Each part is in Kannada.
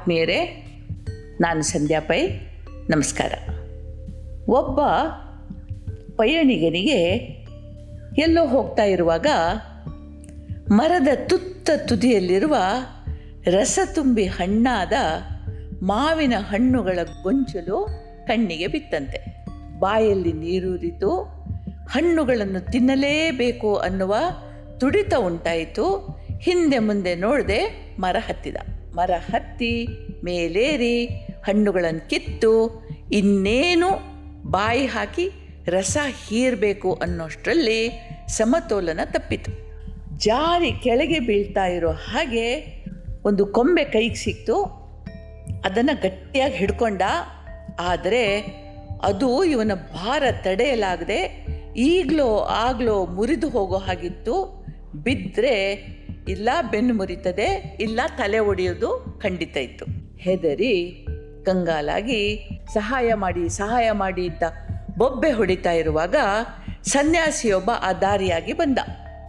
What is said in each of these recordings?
ಆತ್ಮೀಯರೇ ನಾನು ಸಂಧ್ಯಾ ಪೈ ನಮಸ್ಕಾರ ಒಬ್ಬ ಪಯಣಿಗನಿಗೆ ಎಲ್ಲೋ ಹೋಗ್ತಾ ಇರುವಾಗ ಮರದ ತುತ್ತ ತುದಿಯಲ್ಲಿರುವ ರಸ ತುಂಬಿ ಹಣ್ಣಾದ ಮಾವಿನ ಹಣ್ಣುಗಳ ಗೊಂಚಲು ಕಣ್ಣಿಗೆ ಬಿತ್ತಂತೆ ಬಾಯಲ್ಲಿ ನೀರೂರಿತು ಹಣ್ಣುಗಳನ್ನು ತಿನ್ನಲೇಬೇಕು ಅನ್ನುವ ತುಡಿತ ಉಂಟಾಯಿತು ಹಿಂದೆ ಮುಂದೆ ನೋಡದೆ ಮರ ಹತ್ತಿದ ಮರ ಹತ್ತಿ ಮೇಲೇರಿ ಹಣ್ಣುಗಳನ್ನು ಕಿತ್ತು ಇನ್ನೇನು ಬಾಯಿ ಹಾಕಿ ರಸ ಹೀರಬೇಕು ಅನ್ನೋಷ್ಟರಲ್ಲಿ ಸಮತೋಲನ ತಪ್ಪಿತು ಜಾರಿ ಕೆಳಗೆ ಬೀಳ್ತಾ ಇರೋ ಹಾಗೆ ಒಂದು ಕೊಂಬೆ ಕೈಗೆ ಸಿಕ್ತು ಅದನ್ನು ಗಟ್ಟಿಯಾಗಿ ಹಿಡ್ಕೊಂಡ ಆದರೆ ಅದು ಇವನ ಭಾರ ತಡೆಯಲಾಗದೆ ಈಗಲೋ ಆಗಲೋ ಮುರಿದು ಹೋಗೋ ಹಾಗಿತ್ತು ಬಿದ್ದರೆ ಇಲ್ಲ ಬೆನ್ನು ಮುರಿತದೆ ಇಲ್ಲ ತಲೆ ಒಡೆಯೋದು ಖಂಡಿತ ಇತ್ತು ಹೆದರಿ ಕಂಗಾಲಾಗಿ ಸಹಾಯ ಮಾಡಿ ಸಹಾಯ ಮಾಡಿ ಅಂತ ಬೊಬ್ಬೆ ಹೊಡಿತಾ ಇರುವಾಗ ಸನ್ಯಾಸಿಯೊಬ್ಬ ಆ ದಾರಿಯಾಗಿ ಬಂದ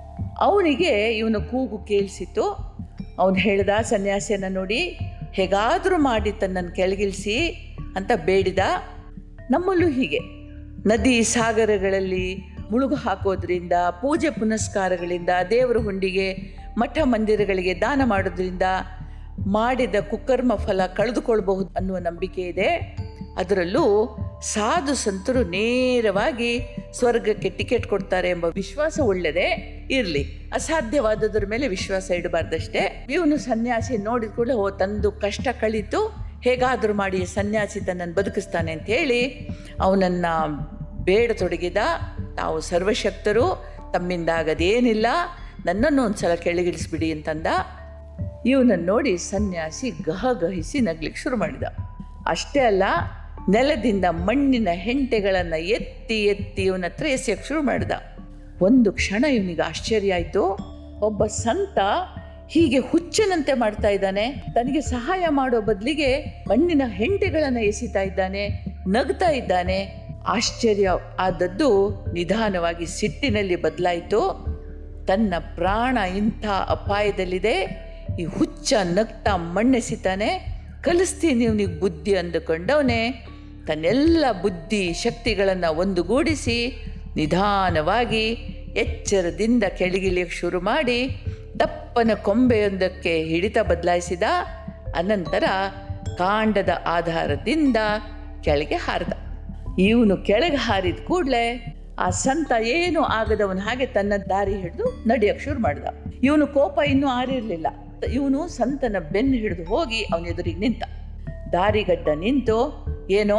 ಅವನಿಗೆ ಇವನ ಕೂಗು ಕೇಳಿಸಿತು ಅವನು ಹೇಳ್ದ ಸನ್ಯಾಸಿಯನ್ನು ನೋಡಿ ಹೇಗಾದರೂ ಮಾಡಿ ತನ್ನನ್ನು ಕೆಳಗಿಳಿಸಿ ಅಂತ ಬೇಡಿದ ನಮ್ಮಲ್ಲೂ ಹೀಗೆ ನದಿ ಸಾಗರಗಳಲ್ಲಿ ಮುಳುಗು ಹಾಕೋದ್ರಿಂದ ಪೂಜೆ ಪುನಸ್ಕಾರಗಳಿಂದ ದೇವರ ಹುಂಡಿಗೆ ಮಠ ಮಂದಿರಗಳಿಗೆ ದಾನ ಮಾಡೋದ್ರಿಂದ ಮಾಡಿದ ಕುಕರ್ಮ ಫಲ ಕಳೆದುಕೊಳ್ಬಹುದು ಅನ್ನುವ ನಂಬಿಕೆ ಇದೆ ಅದರಲ್ಲೂ ಸಾಧು ಸಂತರು ನೇರವಾಗಿ ಸ್ವರ್ಗಕ್ಕೆ ಟಿಕೆಟ್ ಕೊಡ್ತಾರೆ ಎಂಬ ವಿಶ್ವಾಸ ಒಳ್ಳೆಯದೇ ಇರಲಿ ಅಸಾಧ್ಯವಾದದ್ರ ಮೇಲೆ ವಿಶ್ವಾಸ ಇಡಬಾರ್ದಷ್ಟೇ ಇವನು ಸನ್ಯಾಸಿ ನೋಡಿದ ಕೂಡಲೇ ಓ ತಂದು ಕಷ್ಟ ಕಳೀತು ಹೇಗಾದರೂ ಮಾಡಿ ಸನ್ಯಾಸಿ ತನ್ನನ್ನು ಬದುಕಿಸ್ತಾನೆ ಅಂತ ಹೇಳಿ ಅವನನ್ನು ಬೇಡತೊಡಗಿದ ತಾವು ಸರ್ವಶಕ್ತರು ತಮ್ಮಿಂದಾಗದೇನಿಲ್ಲ ನನ್ನನ್ನು ಒಂದು ಸಲ ಕೆಳಗಿಳಿಸ್ಬಿಡಿ ಅಂತಂದ ಇವನನ್ನು ನೋಡಿ ಸನ್ಯಾಸಿ ಗಹಗಹಿಸಿ ನಗ್ಲಿಕ್ಕೆ ಶುರು ಮಾಡಿದ ಅಷ್ಟೇ ಅಲ್ಲ ನೆಲದಿಂದ ಮಣ್ಣಿನ ಹೆಂಟೆಗಳನ್ನು ಎತ್ತಿ ಎತ್ತಿ ಇವನ ಹತ್ರ ಎಸೆಯಕ್ಕೆ ಶುರು ಮಾಡಿದ ಒಂದು ಕ್ಷಣ ಇವನಿಗೆ ಆಶ್ಚರ್ಯ ಆಯಿತು ಒಬ್ಬ ಸಂತ ಹೀಗೆ ಹುಚ್ಚನಂತೆ ಮಾಡ್ತಾ ಇದ್ದಾನೆ ತನಗೆ ಸಹಾಯ ಮಾಡೋ ಬದಲಿಗೆ ಮಣ್ಣಿನ ಹೆಂಟೆಗಳನ್ನು ಎಸಿತಾ ಇದ್ದಾನೆ ನಗ್ತಾ ಇದ್ದಾನೆ ಆಶ್ಚರ್ಯ ಆದದ್ದು ನಿಧಾನವಾಗಿ ಸಿಟ್ಟಿನಲ್ಲಿ ಬದಲಾಯಿತು ತನ್ನ ಪ್ರಾಣ ಇಂಥ ಅಪಾಯದಲ್ಲಿದೆ ಈ ಹುಚ್ಚ ನಗ್ತಾ ಮಣ್ಣೆಸಿತಾನೆ ಕಲಿಸ್ತೀನಿ ಇವನಿಗೆ ಬುದ್ಧಿ ಅಂದುಕೊಂಡವನೇ ತನ್ನೆಲ್ಲ ಬುದ್ಧಿ ಶಕ್ತಿಗಳನ್ನು ಒಂದುಗೂಡಿಸಿ ನಿಧಾನವಾಗಿ ಎಚ್ಚರದಿಂದ ಕೆಳಗಿಳಿಯಕ್ಕೆ ಶುರು ಮಾಡಿ ದಪ್ಪನ ಕೊಂಬೆಯೊಂದಕ್ಕೆ ಹಿಡಿತ ಬದಲಾಯಿಸಿದ ಅನಂತರ ಕಾಂಡದ ಆಧಾರದಿಂದ ಕೆಳಗೆ ಹಾರಿದ ಇವನು ಕೆಳಗೆ ಹಾರಿದ ಕೂಡಲೇ ಆ ಸಂತ ಏನು ಆಗದವನು ಹಾಗೆ ತನ್ನ ದಾರಿ ಹಿಡಿದು ನಡೆಯಕ್ಕೆ ಶುರು ಮಾಡ್ದ ಇವನು ಕೋಪ ಇನ್ನೂ ಆರಿರಲಿಲ್ಲ ಇವನು ಸಂತನ ಬೆನ್ನು ಹಿಡಿದು ಹೋಗಿ ಅವನ ಎದುರಿಗೆ ನಿಂತ ದಾರಿಗಡ್ಡ ನಿಂತು ಏನೋ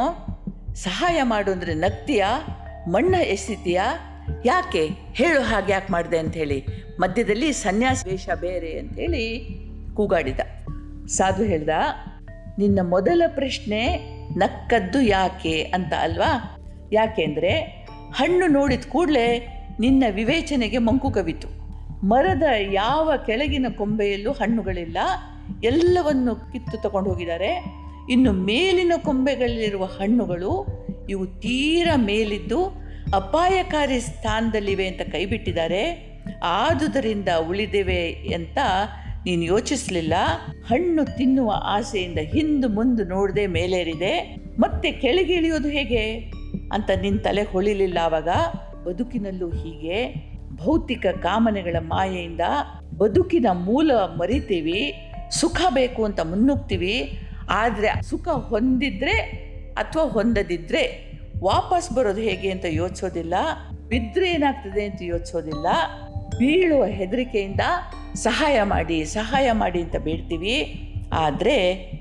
ಸಹಾಯ ಮಾಡು ಅಂದರೆ ನಗ್ತೀಯಾ ಮಣ್ಣ ಎಸಿತೀಯಾ ಯಾಕೆ ಹೇಳು ಹಾಗೆ ಯಾಕೆ ಮಾಡಿದೆ ಅಂಥೇಳಿ ಮಧ್ಯದಲ್ಲಿ ಸನ್ಯಾಸ ವೇಷ ಬೇರೆ ಅಂಥೇಳಿ ಕೂಗಾಡಿದ ಸಾಧು ಹೇಳ್ದ ನಿನ್ನ ಮೊದಲ ಪ್ರಶ್ನೆ ನಕ್ಕದ್ದು ಯಾಕೆ ಅಂತ ಅಲ್ವಾ ಯಾಕೆಂದರೆ ಹಣ್ಣು ನೋಡಿದ ಕೂಡಲೇ ನಿನ್ನ ವಿವೇಚನೆಗೆ ಮಂಕು ಕವಿತು ಮರದ ಯಾವ ಕೆಳಗಿನ ಕೊಂಬೆಯಲ್ಲೂ ಹಣ್ಣುಗಳಿಲ್ಲ ಎಲ್ಲವನ್ನು ಕಿತ್ತು ತಗೊಂಡು ಹೋಗಿದ್ದಾರೆ ಇನ್ನು ಮೇಲಿನ ಕೊಂಬೆಗಳಲ್ಲಿರುವ ಹಣ್ಣುಗಳು ಇವು ತೀರ ಮೇಲಿದ್ದು ಅಪಾಯಕಾರಿ ಸ್ಥಾನದಲ್ಲಿವೆ ಅಂತ ಕೈಬಿಟ್ಟಿದ್ದಾರೆ ಆದುದರಿಂದ ಉಳಿದಿವೆ ಅಂತ ನೀನು ಯೋಚಿಸಲಿಲ್ಲ ಹಣ್ಣು ತಿನ್ನುವ ಆಸೆಯಿಂದ ಹಿಂದು ಮುಂದೆ ನೋಡದೆ ಮೇಲೇರಿದೆ ಮತ್ತೆ ಕೆಳಗೆ ಇಳಿಯೋದು ಹೇಗೆ ಅಂತ ನಿನ್ನ ತಲೆ ಹೊಳಿಲಿಲ್ಲ ಆವಾಗ ಬದುಕಿನಲ್ಲೂ ಹೀಗೆ ಭೌತಿಕ ಕಾಮನೆಗಳ ಮಾಯೆಯಿಂದ ಬದುಕಿನ ಮೂಲ ಮರಿತೀವಿ ಸುಖ ಬೇಕು ಅಂತ ಮುನ್ನುಗ್ತೀವಿ ಆದರೆ ಸುಖ ಹೊಂದಿದ್ರೆ ಅಥವಾ ಹೊಂದದಿದ್ರೆ ವಾಪಸ್ ಬರೋದು ಹೇಗೆ ಅಂತ ಯೋಚಿಸೋದಿಲ್ಲ ಬಿದ್ದರೆ ಏನಾಗ್ತದೆ ಅಂತ ಯೋಚಿಸೋದಿಲ್ಲ ಬೀಳುವ ಹೆದರಿಕೆಯಿಂದ ಸಹಾಯ ಮಾಡಿ ಸಹಾಯ ಮಾಡಿ ಅಂತ ಬೇಡ್ತೀವಿ ಆದರೆ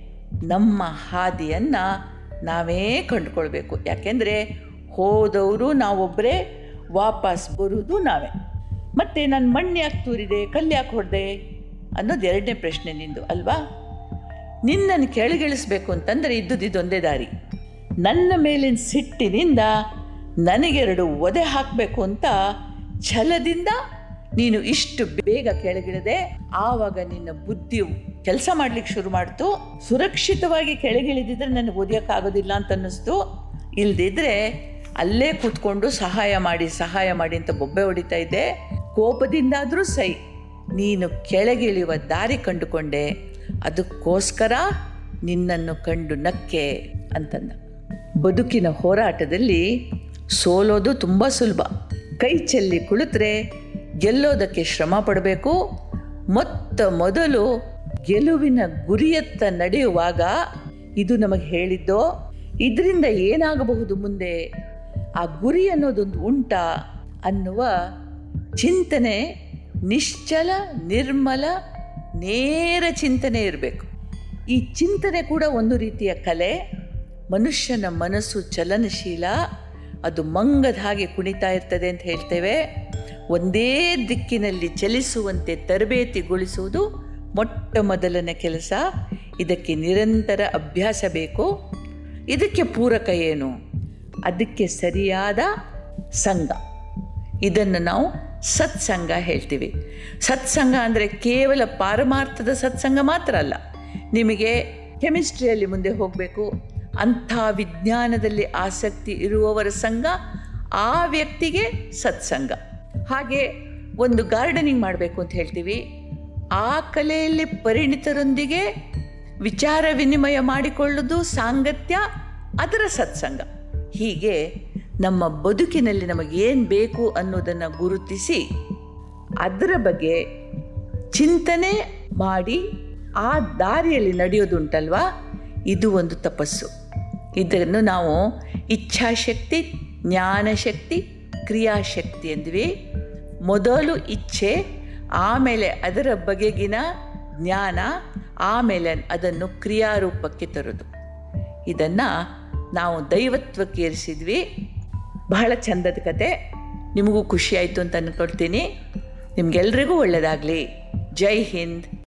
ನಮ್ಮ ಹಾದಿಯನ್ನು ನಾವೇ ಕಂಡುಕೊಳ್ಬೇಕು ಯಾಕೆಂದರೆ ಹೋದವರು ನಾವೊಬ್ಬರೇ ವಾಪಸ್ ಬರುವುದು ನಾವೇ ಮತ್ತು ನಾನು ಮಣ್ಣು ಯಾಕೆ ತೂರಿದೆ ಕಲ್ಲು ಯಾಕೆ ಹೊಡೆದೆ ಅನ್ನೋದು ಎರಡನೇ ಪ್ರಶ್ನೆ ನಿಂದು ಅಲ್ವಾ ನಿನ್ನನ್ನು ಕೆಳಗಿಳಿಸ್ಬೇಕು ಅಂತಂದರೆ ಇದ್ದುದು ಇದೊಂದೇ ದಾರಿ ನನ್ನ ಮೇಲಿನ ಸಿಟ್ಟಿನಿಂದ ನನಗೆರಡು ಒದೆ ಹಾಕಬೇಕು ಅಂತ ಛಲದಿಂದ ನೀನು ಇಷ್ಟು ಬೇಗ ಕೆಳಗಿಳಿದೆ ಆವಾಗ ನಿನ್ನ ಬುದ್ಧಿ ಕೆಲಸ ಮಾಡ್ಲಿಕ್ಕೆ ಶುರು ಮಾಡ್ತು ಸುರಕ್ಷಿತವಾಗಿ ಕೆಳಗಿಳಿದಿದ್ರೆ ನನಗೆ ಓದಿಯೋಕ್ಕಾಗೋದಿಲ್ಲ ಅಂತ ಅನ್ನಿಸ್ತು ಇಲ್ದಿದ್ರೆ ಅಲ್ಲೇ ಕೂತ್ಕೊಂಡು ಸಹಾಯ ಮಾಡಿ ಸಹಾಯ ಮಾಡಿ ಅಂತ ಬೊಬ್ಬೆ ಹೊಡಿತಾ ಇದ್ದೆ ಕೋಪದಿಂದಾದರೂ ಸೈ ನೀನು ಕೆಳಗಿಳಿಯುವ ದಾರಿ ಕಂಡುಕೊಂಡೆ ಅದಕ್ಕೋಸ್ಕರ ನಿನ್ನನ್ನು ಕಂಡು ನಕ್ಕೆ ಅಂತಂದ ಬದುಕಿನ ಹೋರಾಟದಲ್ಲಿ ಸೋಲೋದು ತುಂಬ ಸುಲಭ ಕೈ ಚೆಲ್ಲಿ ಕುಳಿತರೆ ಗೆಲ್ಲೋದಕ್ಕೆ ಶ್ರಮ ಪಡಬೇಕು ಮೊತ್ತ ಮೊದಲು ಗೆಲುವಿನ ಗುರಿಯತ್ತ ನಡೆಯುವಾಗ ಇದು ನಮಗೆ ಹೇಳಿದ್ದೋ ಇದರಿಂದ ಏನಾಗಬಹುದು ಮುಂದೆ ಆ ಗುರಿ ಅನ್ನೋದೊಂದು ಉಂಟಾ ಅನ್ನುವ ಚಿಂತನೆ ನಿಶ್ಚಲ ನಿರ್ಮಲ ನೇರ ಚಿಂತನೆ ಇರಬೇಕು ಈ ಚಿಂತನೆ ಕೂಡ ಒಂದು ರೀತಿಯ ಕಲೆ ಮನುಷ್ಯನ ಮನಸ್ಸು ಚಲನಶೀಲ ಅದು ಮಂಗದ ಹಾಗೆ ಕುಣಿತಾ ಇರ್ತದೆ ಅಂತ ಹೇಳ್ತೇವೆ ಒಂದೇ ದಿಕ್ಕಿನಲ್ಲಿ ಚಲಿಸುವಂತೆ ತರಬೇತಿಗೊಳಿಸುವುದು ಮೊಟ್ಟ ಮೊದಲನೇ ಕೆಲಸ ಇದಕ್ಕೆ ನಿರಂತರ ಅಭ್ಯಾಸ ಬೇಕು ಇದಕ್ಕೆ ಪೂರಕ ಏನು ಅದಕ್ಕೆ ಸರಿಯಾದ ಸಂಘ ಇದನ್ನು ನಾವು ಸತ್ಸಂಗ ಹೇಳ್ತೀವಿ ಸತ್ಸಂಗ ಅಂದರೆ ಕೇವಲ ಪಾರಮಾರ್ಥದ ಸತ್ಸಂಗ ಮಾತ್ರ ಅಲ್ಲ ನಿಮಗೆ ಕೆಮಿಸ್ಟ್ರಿಯಲ್ಲಿ ಮುಂದೆ ಹೋಗಬೇಕು ಅಂಥ ವಿಜ್ಞಾನದಲ್ಲಿ ಆಸಕ್ತಿ ಇರುವವರ ಸಂಘ ಆ ವ್ಯಕ್ತಿಗೆ ಸತ್ಸಂಗ ಹಾಗೆ ಒಂದು ಗಾರ್ಡನಿಂಗ್ ಮಾಡಬೇಕು ಅಂತ ಹೇಳ್ತೀವಿ ಆ ಕಲೆಯಲ್ಲಿ ಪರಿಣಿತರೊಂದಿಗೆ ವಿಚಾರ ವಿನಿಮಯ ಮಾಡಿಕೊಳ್ಳೋದು ಸಾಂಗತ್ಯ ಅದರ ಸತ್ಸಂಗ ಹೀಗೆ ನಮ್ಮ ಬದುಕಿನಲ್ಲಿ ನಮಗೇನು ಬೇಕು ಅನ್ನೋದನ್ನು ಗುರುತಿಸಿ ಅದರ ಬಗ್ಗೆ ಚಿಂತನೆ ಮಾಡಿ ಆ ದಾರಿಯಲ್ಲಿ ನಡೆಯೋದುಂಟಲ್ವಾ ಇದು ಒಂದು ತಪಸ್ಸು ಇದನ್ನು ನಾವು ಇಚ್ಛಾಶಕ್ತಿ ಜ್ಞಾನಶಕ್ತಿ ಕ್ರಿಯಾಶಕ್ತಿ ಎಂದ್ವಿ ಮೊದಲು ಇಚ್ಛೆ ಆಮೇಲೆ ಅದರ ಬಗೆಗಿನ ಜ್ಞಾನ ಆಮೇಲೆ ಅದನ್ನು ಕ್ರಿಯಾರೂಪಕ್ಕೆ ತರೋದು ಇದನ್ನು ನಾವು ದೈವತ್ವಕ್ಕೆ ಏರಿಸಿದ್ವಿ ಬಹಳ ಚಂದದ ಕತೆ ನಿಮಗೂ ಖುಷಿಯಾಯಿತು ಅಂತ ಅಂದ್ಕೊಳ್ತೀನಿ ನಿಮಗೆಲ್ರಿಗೂ ಒಳ್ಳೆಯದಾಗಲಿ ಜೈ ಹಿಂದ್